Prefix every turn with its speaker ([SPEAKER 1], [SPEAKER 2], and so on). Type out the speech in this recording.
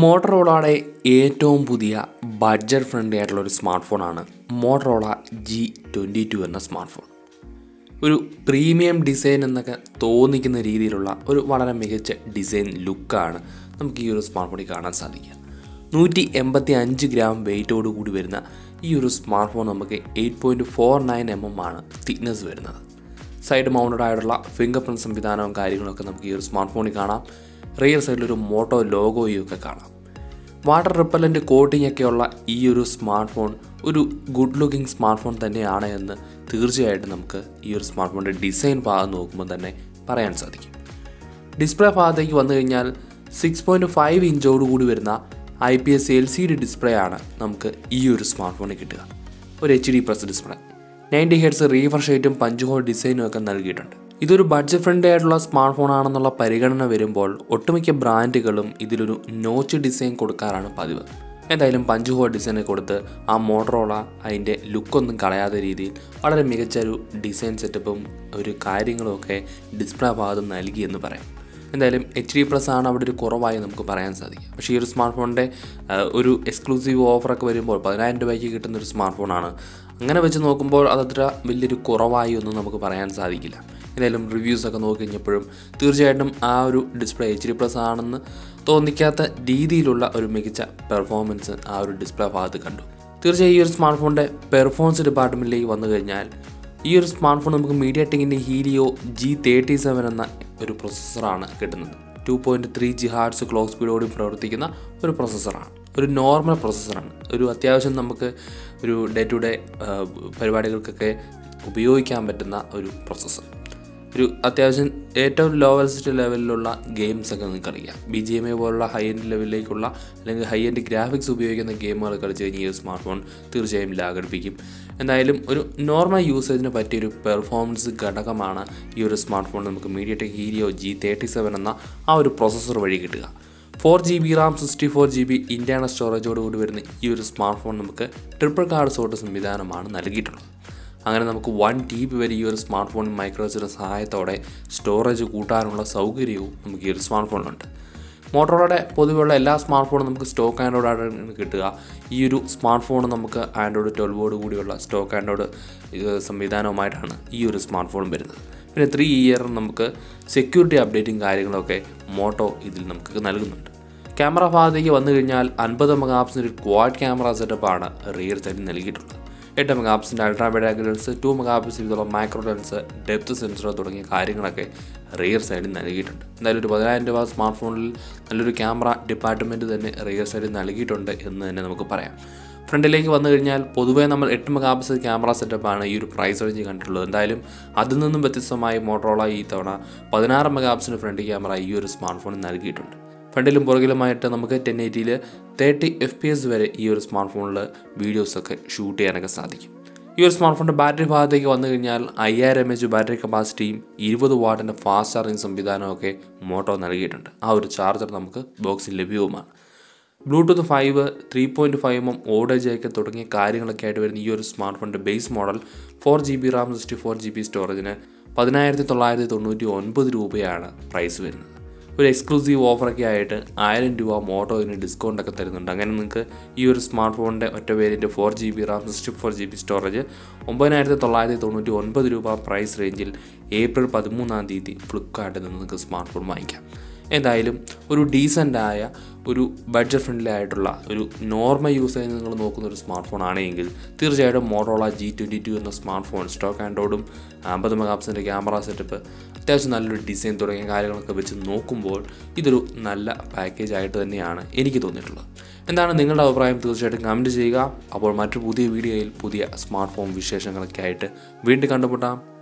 [SPEAKER 1] മോട്ടറോളയുടെ ഏറ്റവും പുതിയ budget friendly ആയിട്ടുള്ള ഒരു സ്മാർട്ട് ഫോണാണ് മോട്ടറോള ജി ട്വൻറ്റി ടു എന്ന സ്മാർട്ട് ഫോൺ ഒരു പ്രീമിയം ഡിസൈൻ എന്നൊക്കെ തോന്നിക്കുന്ന രീതിയിലുള്ള ഒരു വളരെ മികച്ച ഡിസൈൻ ലുക്കാണ് നമുക്ക് ഈ ഒരു സ്മാർട്ട് ഫോണിൽ കാണാൻ സാധിക്കുക നൂറ്റി എൺപത്തി അഞ്ച് ഗ്രാം വെയിറ്റോട് കൂടി വരുന്ന ഈ ഒരു സ്മാർട്ട് ഫോൺ നമുക്ക് eight point four nine M M ആണ് തിക്നെസ് വരുന്നത് സൈഡ് മൗണ്ടഡ് ആയിട്ടുള്ള ഫിംഗർ പ്രിൻറ്റ് സംവിധാനവും കാര്യങ്ങളൊക്കെ നമുക്ക് ഈ ഒരു സ്മാർട്ട് ഫോണിൽ കാണാം റിയർ സൈഡിൽ ഒരു മോട്ടോ ലോഗോയും ഒക്കെ കാണാം വാട്ടർ റിപ്പലൻ്റ് കോട്ടിംഗ് ഒക്കെയുള്ള ഈ ഒരു സ്മാർട്ട് ഫോൺ ഒരു ഗുഡ് ലുക്കിംഗ് സ്മാർട്ട് ഫോൺ തന്നെയാണ് എന്ന് തീർച്ചയായിട്ടും നമുക്ക് ഈ ഒരു സ്മാർട്ട് ഫോണിൻ്റെ ഡിസൈൻ ഭാഗം നോക്കുമ്പോൾ തന്നെ പറയാൻ സാധിക്കും ഡിസ്പ്ലേ ഭാഗത്തേക്ക് വന്നു കഴിഞ്ഞാൽ സിക്സ് പോയിൻറ്റ് ഫൈവ് ഇഞ്ചോട് കൂടി വരുന്ന I P S L C D display ആണ് നമുക്ക് ഈ ഒരു സ്മാർട്ട് ഫോണിൽ കിട്ടുക ഒരു H D plus display ninety hertz refresh റേറ്റും പഞ്ച് ഹോൾ ഡിസൈനും ഒക്കെ നൽകിയിട്ടുണ്ട് ഇതൊരു ബഡ്ജറ്റ് ഫ്രണ്ട്ലി ആയിട്ടുള്ള സ്മാർട്ട് ഫോൺ ആണെന്നുള്ള പരിഗണന വരുമ്പോൾ ഒട്ടുമിക്ക ബ്രാൻഡുകളും ഇതിലൊരു നോച്ച് ഡിസൈൻ കൊടുക്കാറാണ് പതിവ് എന്തായാലും പഞ്ച് ഹോൾ ഡിസൈനെ കൊടുത്ത് ആ മോട്ടറോള അതിൻ്റെ ലുക്കൊന്നും കളയാത്ത രീതിയിൽ വളരെ മികച്ച ഒരു ഡിസൈൻ സെറ്റപ്പും ഒരു കാര്യങ്ങളും ഒക്കെ ഡിസ്പ്ലേ ഭാഗത്ത് നൽകി എന്ന് പറയാം എന്തായാലും എച്ച് ഡി പ്ലസ് ആണ് അവിടെ ഒരു കുറവായി നമുക്ക് പറയാൻ സാധിക്കും പക്ഷേ ഈ ഒരു സ്മാർട്ട് ഫോണിൻ്റെ ഒരു എക്സ്ക്ലൂസീവ് ഓഫറൊക്കെ വരുമ്പോൾ പതിനായിരം രൂപയ്ക്ക് കിട്ടുന്ന ഒരു സ്മാർട്ട് ഫോണാണ് അങ്ങനെ വെച്ച് നോക്കുമ്പോൾ അതത്ര വലിയൊരു കുറവായി ഒന്നും നമുക്ക് പറയാൻ സാധിക്കില്ല എന്തായാലും റിവ്യൂസ് ഒക്കെ നോക്കി കഴിഞ്ഞപ്പോഴും തീർച്ചയായിട്ടും ആ ഒരു ഡിസ്പ്ലേ എച്ച് ഡി പ്ലസ് ആണെന്ന് തോന്നിക്കാത്ത രീതിയിലുള്ള ഒരു മികച്ച പെർഫോമൻസ് ആ ഒരു ഡിസ്പ്ലേ ഭാഗത്ത് കണ്ടു തീർച്ചയായും ഈ ഒരു സ്മാർട്ട് ഫോണിൻ്റെ പെർഫോമൻസ് ഡിപ്പാർട്ട്മെൻറ്റിലേക്ക് വന്നു കഴിഞ്ഞാൽ ഈ ഒരു സ്മാർട്ട് ഫോൺ നമുക്ക് മീഡിയ ടെക്കിൻ്റെ ഹീലിയോ ജി തേർട്ടി സെവൻ എന്ന ഒരു പ്രൊസസ്സറാണ് കിട്ടുന്നത് two point three G hertz clock സ്പീഡോടും പ്രവർത്തിക്കുന്ന ഒരു പ്രൊസസ്സറാണ് ഒരു നോർമൽ പ്രൊസസ്സറാണ് ഒരു അത്യാവശ്യം നമുക്ക് ഒരു ഡേ ടു ഡേ പരിപാടികൾക്കൊക്കെ ഉപയോഗിക്കാൻ പറ്റുന്ന ഒരു പ്രൊസസ്സർ ഒരു അത്യാവശ്യം ഏറ്റവും ലോവസ്റ്റ് ലെവലിലുള്ള ഗെയിംസ് ഒക്കെ നിങ്ങൾക്കറിയാം ബി ജി എം എ പോലുള്ള ഹൈ എൻഡ് ലെവലിലേക്കുള്ള അല്ലെങ്കിൽ ഹൈ എൻഡ് ഗ്രാഫിക്സ് ഉപയോഗിക്കുന്ന ഗെയിമുകൾ കളിച്ച് കഴിഞ്ഞാൽ ഈ ഒരു സ്മാർട്ട് ഫോൺ തീർച്ചയായും ലാഘടിപ്പിക്കും എന്തായാലും ഒരു നോർമൽ യൂസേജിന് പറ്റിയൊരു പെർഫോമൻസ് ഘടകമാണ് ഈ ഒരു സ്മാർട്ട് ഫോൺ നമുക്ക് MediaTek Helio G thirty seven എന്ന ആ ഒരു പ്രോസസ്സർ വഴി കിട്ടുക four G B RAM sixty four G B internal സ്റ്റോറേജോട് കൂടി വരുന്ന ഈ ഒരു സ്മാർട്ട് ഫോൺ നമുക്ക് ട്രിപ്പിൾ കാർഡ് സോട്ട് സംവിധാനമാണ് നൽകിയിട്ടുള്ളത് അങ്ങനെ നമുക്ക് വൺ ടി ബി വരെ ഈ ഒരു സ്മാർട്ട് ഫോൺ മൈക്രോസിൻ്റെ സഹായത്തോടെ സ്റ്റോറേജ് കൂട്ടാനുള്ള സൗകര്യവും നമുക്ക് ഈ ഒരു സ്മാർട്ട് ഫോണിലുണ്ട് മോട്ടോറോടെ പൊതുവെയുള്ള എല്ലാ സ്മാർട്ട് ഫോണും നമുക്ക് സ്റ്റോക്ക് ആൻഡ്രോയിഡാണ് കിട്ടുക ഈ ഒരു സ്മാർട്ട് ഫോൺ നമുക്ക് ആൻഡ്രോയിഡ് ട്വൽവോട് കൂടിയുള്ള സ്റ്റോക്ക് ആൻഡ്രോയിഡ് സംവിധാനവുമായിട്ടാണ് ഈ ഒരു സ്മാർട്ട് ഫോൺ വരുന്നത് പിന്നെ ത്രീ ഇയർ നമുക്ക് സെക്യൂരിറ്റി അപ്ഡേറ്റും കാര്യങ്ങളൊക്കെ മോട്ടോ ഇതിൽ നമുക്ക് നൽകുന്നുണ്ട് ക്യാമറ ഭാഗത്തേക്ക് വന്നു കഴിഞ്ഞാൽ അൻപത് മെഗാപ്സിൻ്റെ ഒരു ക്വാഡ് ക്യാമറ സെറ്റപ്പാണ് റിയർ സൈഡിൽ നൽകിയിട്ടുള്ളത് എട്ട് മെഗാ പിക്സിൻ്റെ അൾട്രാ വൈഡ് ലെൻസ് ടു മെഗാ പിക്സിൽ ഇതുള്ള മൈക്രോ ലെൻസ് ഡെപ്ത് സെൻസർ തുടങ്ങിയ കാര്യങ്ങളൊക്കെ റിയർ സൈഡിൽ നൽകിയിട്ടുണ്ട് എന്തായാലും ഒരു പതിനായിരം രൂപ സ്മാർട്ട് ഫോണിൽ നല്ലൊരു ക്യാമറ ഡിപ്പാർട്ട്മെൻറ്റ് തന്നെ റിയർ സൈഡിൽ നൽകിയിട്ടുണ്ട് എന്ന് തന്നെ നമുക്ക് പറയാം ഫ്രണ്ടിലേക്ക് വന്നു കഴിഞ്ഞാൽ പൊതുവേ നമ്മൾ എട്ട് മെഗാ പിക്സൽ ക്യാമറ സെറ്റപ്പാണ് ഈ ഒരു പ്രൈസ് റേഞ്ച് കണ്ടിട്ടുള്ളത് എന്തായാലും അതിൽ നിന്നും വ്യത്യസ്തമായി മോട്ടറോള ഈ തവണ പതിനാറ് മെഗാ പിക്സിൻ്റെ ഫ്രണ്ട് ക്യാമറ ഈ ഒരു സ്മാർട്ട് ഫോണിൽ നൽകിയിട്ടുണ്ട് ഫ്രണ്ടിലും പുറകിലുമായിട്ട് നമുക്ക് ടെൻ എയ്റ്റിയിൽ തേർട്ടി എഫ് പി എസ് വരെ ഈ ഒരു സ്മാർട്ട് ഫോണിൽ വീഡിയോസൊക്കെ ഷൂട്ട് ചെയ്യാനൊക്കെ സാധിക്കും ഈ ഒരു സ്മാർട്ട് ഫോണിൻ്റെ ബാറ്ററി ഭാഗത്തേക്ക് വന്നു കഴിഞ്ഞാൽ അയ്യായിരം എം എച്ച് ബാറ്ററി കപ്പാസിറ്റിയും ഇരുപത് വാട്ടിൻ്റെ ഫാസ്റ്റ് ചാർജിങ് സംവിധാനമൊക്കെ മോട്ടോ നൽകിയിട്ടുണ്ട് ആ ഒരു ചാർജർ നമുക്ക് ബോക്സിൽ ലഭ്യവുമാണ് Bluetooth five three point five M ഓഡേജ് ഒക്കെ തുടങ്ങിയ കാര്യങ്ങളൊക്കെ ആയിട്ട് വരുന്ന ഈ ഒരു സ്മാർട്ട് ഫോണിൻ്റെ base model four G B RAM sixty four G B സ്റ്റോറേജിന് പതിനായിരത്തി തൊള്ളായിരത്തി തൊണ്ണൂറ്റി ഒൻപത് രൂപയാണ് പ്രൈസ് വരുന്നത് ഒരു എക്സ്ക്ലൂസീവ് ഓഫറൊക്കെ ആയിട്ട് ആയിരം രൂപ മോട്ടോ ഇതിന് ഡിസ്കൗണ്ട് ഒക്കെ തരുന്നുണ്ട് അങ്ങനെ നിങ്ങൾക്ക് ഈ ഒരു സ്മാർട്ട് ഫോണിൻ്റെ ഒറ്റ variant four G B RAM sixty four G B storage ഒമ്പതിനായിരത്തി തൊള്ളായിരത്തി തൊണ്ണൂറ്റി ഒൻപത് രൂപ പ്രൈസ് റേഞ്ചിൽ ഏപ്രിൽ പതിമൂന്നാം തീയതി ഫ്ലിപ്കാർട്ടിൽ നിന്ന് നിങ്ങൾക്ക് സ്മാർട്ട് ഫോൺ വാങ്ങിക്കാം എന്തായാലും ഒരു ഡീസൻ്റായ ഒരു ബഡ്ജറ്റ് ഫ്രണ്ട്ലി ആയിട്ടുള്ള ഒരു നോർമൽ യൂസേജ് നിങ്ങൾ നോക്കുന്ന ഒരു സ്മാർട്ട് ഫോൺ ആണെങ്കിൽ തീർച്ചയായിട്ടും മോട്ടോള ജി ട്വൻറ്റി ടു എന്ന സ്മാർട്ട് ഫോൺ സ്റ്റോക്ക് ആൻഡ്രോയിഡും അമ്പത് മെഗാപ്സിൻ്റെ ക്യാമറ സെറ്റപ്പ് അത്യാവശ്യം നല്ലൊരു ഡിസൈൻ തുടങ്ങിയ കാര്യങ്ങളൊക്കെ വെച്ച് നോക്കുമ്പോൾ ഇതൊരു നല്ല പാക്കേജ് ആയിട്ട് തന്നെയാണ് എനിക്ക് തോന്നിയിട്ടുള്ളത് എന്താണ് നിങ്ങളുടെ അഭിപ്രായം തീർച്ചയായിട്ടും കമൻറ്റ് ചെയ്യുക അപ്പോൾ മറ്റു പുതിയ വീഡിയോയിൽ പുതിയ സ്മാർട്ട് ഫോൺ വിശേഷങ്ങളൊക്കെ ആയിട്ട് വീണ്ടും കണ്ടുമുട്ടാം